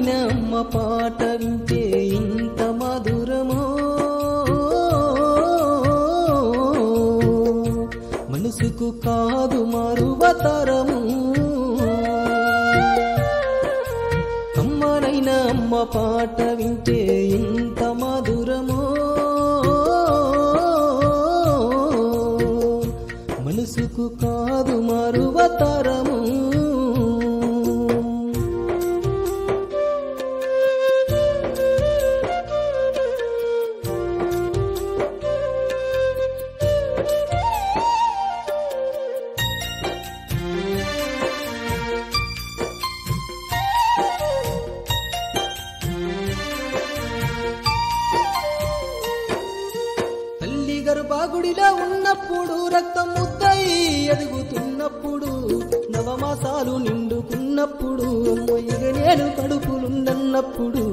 కమ్మనైన అమ్మ పాట వింటే ఇంత మధురమో మనసుకు కాదు మరువతరము కమ్మనైన అమ్మ పాట వింటే ఇంత మధురమో మనసుకు కాదు మరువతరము తల్లి గర్భాగుడిలో ఉన్నప్పుడు రక్తం ముద్దై ఎదుగుతున్నప్పుడు నవమాసాలు నిండుకున్నప్పుడు అమ్మ ఇక నేను కడుపులుండన్నప్పుడు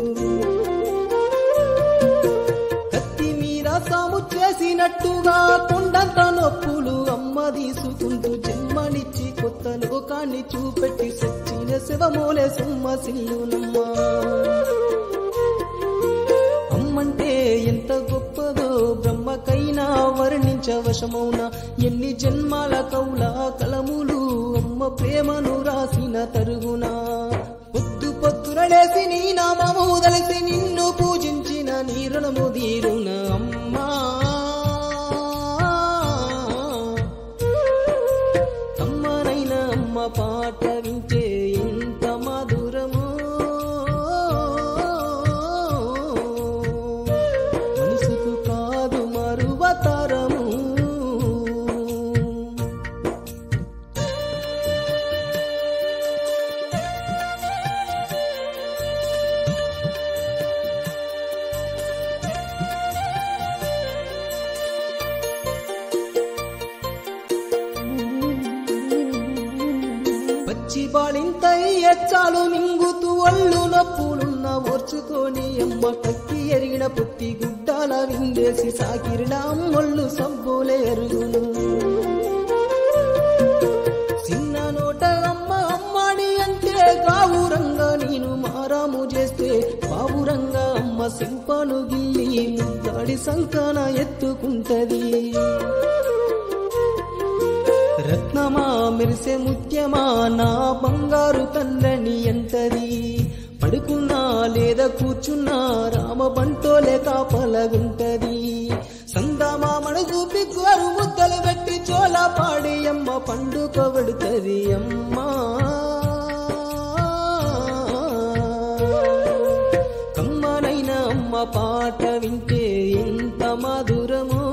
కత్తి మీద సాము చేసినట్టుగా కొండంత నొప్పులు అమ్మ తీసుకుంటూ జన్మనిచ్చి కొత్త లోకాన్ని చూపెట్టి సచ్చిన శివమూలే సుమ్మ సిల్లునమ్మా అమ్మంటే ఎంత గొప్పదో బ్రహ్మకైనా వర్ణించవశమౌన ఎన్ని జన్మాల కౌల కలములు అమ్మ ప్రేమను రాసిన తరుగునా పొద్దు పొద్దురలేసి నీ నామము దలిసి నిన్ను పూజించిన నీ రుణము తీరున అమ్మా అమ్మనైన అమ్మ పాట వింటే ఎంత మధురమో మనసుకు కాదు మరువతరము పచ్చి బాళింతై ఎచ్చాలు మింగుతూ ఒళ్ళు నొప్పులున్న ఓర్చుకొని అమ్మ కత్తి ఎరిగిన పుత్తి గుడ్డాల విందేసి సాకిరిన అమ్మొళ్ళు సబ్బులే ఎరుగును చిన్న నోట అమ్మ అమ్మాడి అంటే గావురంగా నేను మారాము చేస్తే బావురంగా అమ్మ సింపను గిల్లి ముద్దాడి సంకన ఎత్తుకుంటది రత్నమా మెరిసే ముత్యమా నా బంగారు తండ్రిని ఎంతది పడుకున్నా లేదా కూర్చున్నా రామ బంటోలే కాపలగుంటది సందమామను చూపి గోరు ముద్దలు పెట్టి చోళ పాడి అమ్మ పండుగ పెడుతుంది అమ్మా కమ్మనైన అమ్మ పాట వింటే ఎంత మధురమో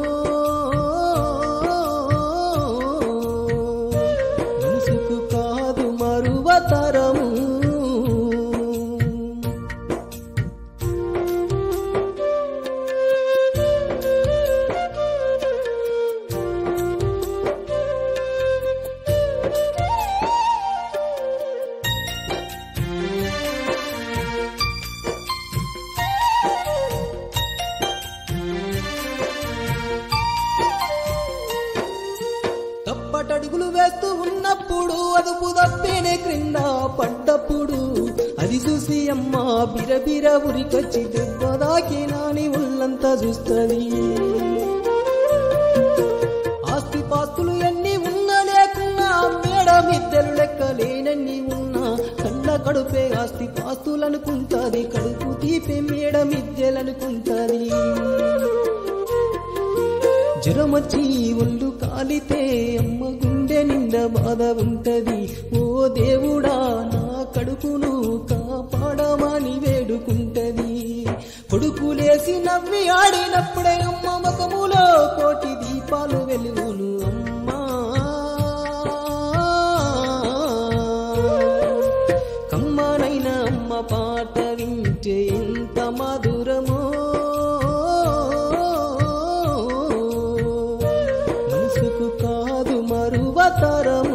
మనసుకు కాదు మరువతరము తప్పటడుగులు వేస్తూ ఉన్నప్పుడు అదుపు తప్పేనే క్రింద పడ్డప్పుడు అది చూసి అమ్మ బిరబిర ఉరికొచ్చి దెబ్బ దాకి నాని ఉల్లంతా చూస్తుంది ఆస్తి పాస్తులు ఎన్ని ఉన్నా లేకున్నా మేడ మిద్దెలు లెక్కలేనన్ని ఉన్నా కళ్ళ కడుపే ఆస్తి పాస్తులనుకుంటాది కడుపు తీపే మేడ మిద్దెలనుకుంటాది జ్వరమొచ్చి ఒళ్ళు కాలితే అమ్మ గుండె నిండా బాధ ఉంటది ఓ దేవుడా నా కడుపును కాపాడమని వేడుకుంటది కొడుకులేసి నవ్వి ఆడినప్పుడే అమ్మ ముఖములో కోటి దీపాలు వెలుగును అమ్మా కమ్మనైన అమ్మ పాట వింటే ఎంత మధురమో మనసుకు కాదు మరువతరము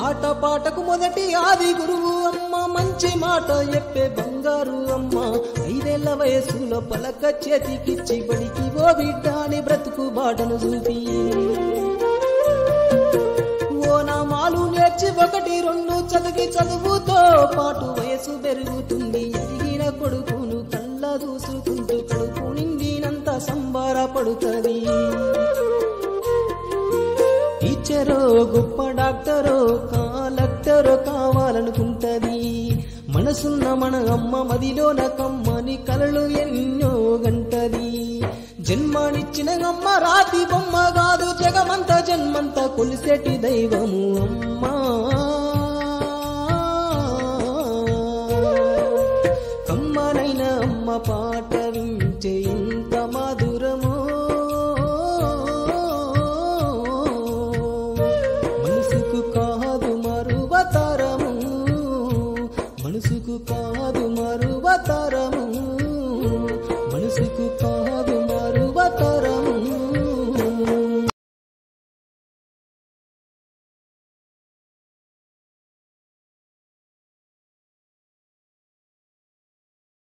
ఆట పాటకు మొదటి ఆది గురువు అమ్మ మంచి మాట చెప్పే బంగారు అమ్మ ఐదేళ్ల వయసులో పలక చేతికిచ్చి బడికి ఓ బిడ్డ అని బ్రతుకు బాటను చూపి ఓ నామాలు నేర్చి ఒకటి రెండు చదివి చదువుతో పాటు వయసు పెరుగుతుంది ఎదిగిన కొడుకును కళ్ళ దూసుకుంటూ కడుపు నిండినంత సంబారపడుతుంది టీచరో గొప్ప డాక్టరో కలెక్టరో కావాలనుకుంటది మనసున్న మన అమ్మ మదిలోన కమ్మని కలలు ఎన్నో గంటది జన్మనిచ్చిన అమ్మ రాతి బొమ్మ కాదు జగమంత జన్మంత కొలిసేటి దైవము అమ్మా కమ్మనైన అమ్మ పాట వింటే ఇంత మధురమో మనసుకు కాదు మరువతరము మనసుకు కాదు మరువతరము మనసుకు కాదు